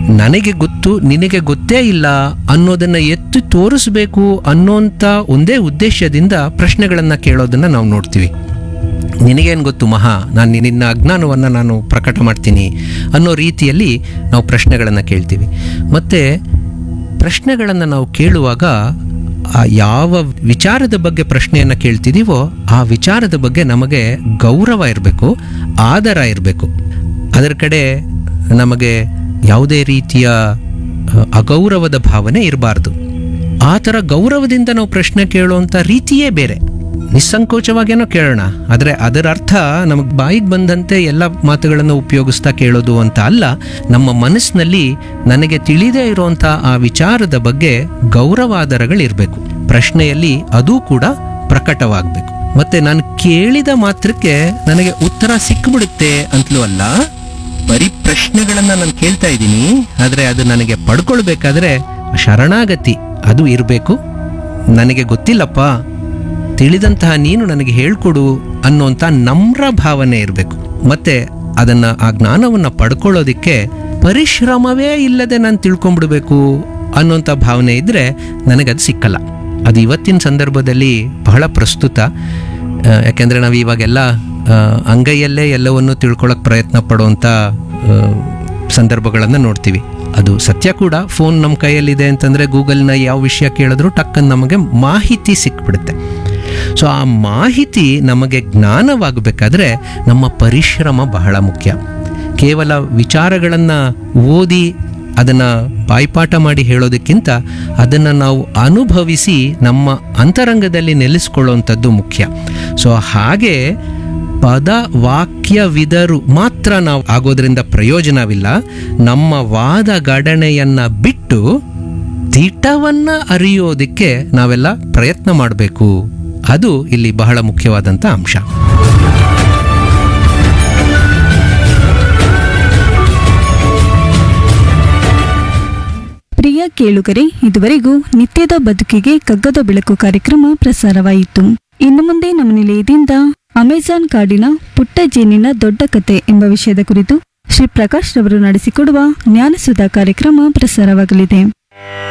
ನನಗೆ ಗೊತ್ತು ನಿನಗೆ ಗೊತ್ತೇ ಇಲ್ಲ ಅನ್ನೋದನ್ನ ಎತ್ತಿ ತೋರಿಸ್ಬೇಕು ಅನ್ನೋಂಥ ಒಂದೇ ಉದ್ದೇಶದಿಂದ ಪ್ರಶ್ನೆಗಳನ್ನು ಕೇಳೋದನ್ನ ನಾವು ನೋಡ್ತೀವಿ ನಿನಗೇನು ಗೊತ್ತು ಮಹಾ ನಾನು ನಿನ್ನ ಅಜ್ಞಾನವನ್ನು ನಾನು ಪ್ರಕಟ ಮಾಡ್ತೀನಿ ಅನ್ನೋ ರೀತಿಯಲ್ಲಿ ನಾವು ಪ್ರಶ್ನೆಗಳನ್ನು ಕೇಳ್ತೀವಿ ಮತ್ತು ಪ್ರಶ್ನೆಗಳನ್ನು ನಾವು ಕೇಳುವಾಗ ಆ ಯಾವ ವಿಚಾರದ ಬಗ್ಗೆ ಪ್ರಶ್ನೆಯನ್ನು ಕೇಳ್ತಿದ್ದೀವೋ ಆ ವಿಚಾರದ ಬಗ್ಗೆ ನಮಗೆ ಗೌರವ ಇರಬೇಕು ಆದರ ಇರಬೇಕು ಅದರ ಕಡೆ ನಮಗೆ ಯಾವುದೇ ರೀತಿಯ ಅ, ಅಗೌರವದ ಭಾವನೆ ಇರಬಾರ್ದು ಆ ಥರ ಗೌರವದಿಂದ ನಾವು ಪ್ರಶ್ನೆ ಕೇಳುವಂಥ ರೀತಿಯೇ ಬೇರೆ ನಿಸ್ಸಂಕೋಚವಾಗೇನೋ ಕೇಳೋಣ ಆದರೆ ಅದರ ಅರ್ಥ ನಮಗೆ ಬಾಯಿಗೆ ಬಂದಂತೆ ಎಲ್ಲ ಮಾತುಗಳನ್ನು ಉಪಯೋಗಿಸ್ತಾ ಕೇಳೋದು ಅಂತ ಅಲ್ಲ ನಮ್ಮ ಮನಸ್ಸಿನಲ್ಲಿ ನನಗೆ ತಿಳಿದೇ ಇರುವಂಥ ಆ ವಿಚಾರದ ಬಗ್ಗೆ ಗೌರವಾದರಗಳಿರಬೇಕು ಪ್ರಶ್ನೆಯಲ್ಲಿ ಅದೂ ಕೂಡ ಪ್ರಕಟವಾಗಬೇಕು ಮತ್ತೆ ನಾನು ಕೇಳಿದ ಮಾತ್ರಕ್ಕೆ ನನಗೆ ಉತ್ತರ ಸಿಕ್ಬಿಡುತ್ತೆ ಅಂತಲೂ ಅಲ್ಲ ಬರೀ ಪ್ರಶ್ನೆಗಳನ್ನ ನಾನು ಕೇಳ್ತಾ ಇದ್ದೀನಿ ಆದರೆ ಅದು ನನಗೆ ಪಡ್ಕೊಳ್ಬೇಕಾದ್ರೆ ಶರಣಾಗತಿ ಅದು ಇರಬೇಕು ನನಗೆ ಗೊತ್ತಿಲ್ಲಪ್ಪ ತಿಳಿದಂತಹ ನೀನು ನನಗೆ ಹೇಳ್ಕೊಡು ಅನ್ನೋಂಥ ನಮ್ರ ಭಾವನೆ ಇರಬೇಕು ಮತ್ತೆ ಅದನ್ನ ಆ ಜ್ಞಾನವನ್ನು ಪಡ್ಕೊಳ್ಳೋದಿಕ್ಕೆ ಪರಿಶ್ರಮವೇ ಇಲ್ಲದೆ ನಾನು ತಿಳ್ಕೊಂಡ್ಬಿಡ್ಬೇಕು ಅನ್ನೋಂಥ ಭಾವನೆ ಇದ್ದರೆ ನನಗದು ಸಿಕ್ಕಲ್ಲ ಅದು ಇವತ್ತಿನ ಸಂದರ್ಭದಲ್ಲಿ ಬಹಳ ಪ್ರಸ್ತುತ ಆ, ಯಾಕೆಂದ್ರೆ ನಾವು ಇವಾಗೆಲ್ಲ ಆ, ಅಂಗೈಯಲ್ಲೇ ಎಲ್ಲವನ್ನು ತಿಳ್ಕೊಳ್ಳೋಕೆ ಪ್ರಯತ್ನ ಪಡುವಂಥ ಸಂದರ್ಭಗಳನ್ನು ನೋಡ್ತೀವಿ ಅದು ಸತ್ಯ ಕೂಡ ಫೋನ್ ನಮ್ಮ ಕೈಯಲ್ಲಿದೆ ಅಂತಂದರೆ ಗೂಗಲ್ನ ಯಾವ ವಿಷಯ ಕೇಳಿದ್ರು ಟಕ್ಕನ್ ನಮಗೆ ಮಾಹಿತಿ ಸಿಕ್ಬಿಡುತ್ತೆ ಸೊ ಆ ಮಾಹಿತಿ ನಮಗೆ ಜ್ಞಾನವಾಗಬೇಕಾದ್ರೆ ನಮ್ಮ ಪರಿಶ್ರಮ ಬಹಳ ಮುಖ್ಯ ಕೇವಲ ವಿಚಾರಗಳನ್ನು ಓದಿ ಅದನ್ನು ಬಾಯ್ಪಾಠ ಮಾಡಿ ಹೇಳೋದಕ್ಕಿಂತ ಅದನ್ನು ನಾವು ಅನುಭವಿಸಿ ನಮ್ಮ ಅಂತರಂಗದಲ್ಲಿ ನೆಲೆಸ್ಕೊಳ್ಳುವಂಥದ್ದು ಮುಖ್ಯ ಸೊ ಹಾಗೆ ಪದ ವಾಕ್ಯವಿದರು ಮಾತ್ರ ನಾವು ಆಗೋದ್ರಿಂದ ಪ್ರಯೋಜನವಿಲ್ಲ ನಮ್ಮ ವಾದ ಗಡಣೆಯನ್ನ ಬಿಟ್ಟು ದಿಟವನ್ನ ಅರಿಯೋದಕ್ಕೆ ನಾವೆಲ್ಲ ಪ್ರಯತ್ನ ಮಾಡಬೇಕು ಅದು ಇಲ್ಲಿ ಬಹಳ ಮುಖ್ಯವಾದಂಥ ಅಂಶ ಪ್ರಿಯ ಕೇಳುಗರೆ ಇದುವರೆಗೂ ನಿತ್ಯದ ಬದುಕಿಗೆ ಕಗ್ಗದ ಬೆಳಕು ಕಾರ್ಯಕ್ರಮ ಪ್ರಸಾರವಾಯಿತು ಇನ್ನು ಮುಂದೆ ನಮ್ಮ ನಿಲಯದಿಂದ ಅಮೆಜಾನ್ ಕಾಡಿನ ಪುಟ್ಟ ಜೇನಿನ ದೊಡ್ಡ ಕತೆ ಎಂಬ ವಿಷಯದ ಕುರಿತು ಶ್ರೀ ಪ್ರಕಾಶ್ ರವರು ನಡೆಸಿಕೊಡುವ ಜ್ಞಾನಸುಧಾ ಕಾರ್ಯಕ್ರಮ ಪ್ರಸಾರವಾಗಲಿದೆ